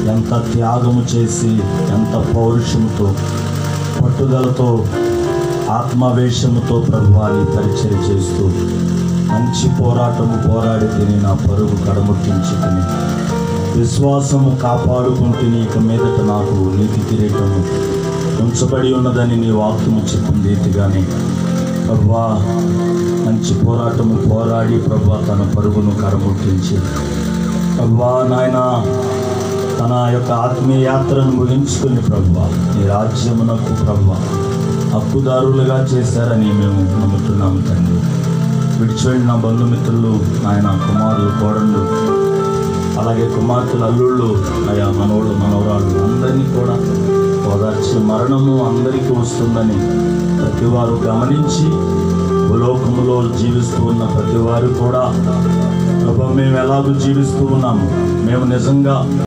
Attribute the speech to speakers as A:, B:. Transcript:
A: ఎంత త్యాగము చేసి ఎంత పౌరుషముతో పట్టుదలతో ఆత్మావేశముతో ప్రభువాన్ని పరిచయం చేస్తూ మంచి పోరాటము పోరాడి తిని నా పరుగు కడముట్టించి తిని విశ్వాసము కాపాడుకుంటుని ఇక మీదట నాకు నీతి కిరీటము ఉంచబడి ఉన్నదని నీ వాక్యము చెప్పింది రీతిగానే ప్రభువా మంచి పోరాటము పోరాడి ప్రభు తన పరుగును కరముట్టించి ప్రభువా నాయన తన యొక్క ఆత్మీయ యాత్రను ముగించుకుని ప్రభువా నీ రాజ్యమునకు ప్రభువా హక్కుదారులుగా చేశారని మేము నమ్ముతున్నాము తండ్రి విడిచివెళ్ళిన బంధుమిత్రులు ఆయన కుమారులు కోడళ్ళు అలాగే కుమార్తెలు అల్లుళ్ళు ఆయా మనవడు మనవరాళ్ళు అందరినీ కూడా ఓదార్చి మరణము అందరికీ వస్తుందని ప్రతి వారు గమనించి భూలోకములో జీవిస్తూ ఉన్న ప్రతి వారు కూడా ప్రభు మేము ఎలాగూ జీవిస్తూ ఉన్నాము మేము నిజంగా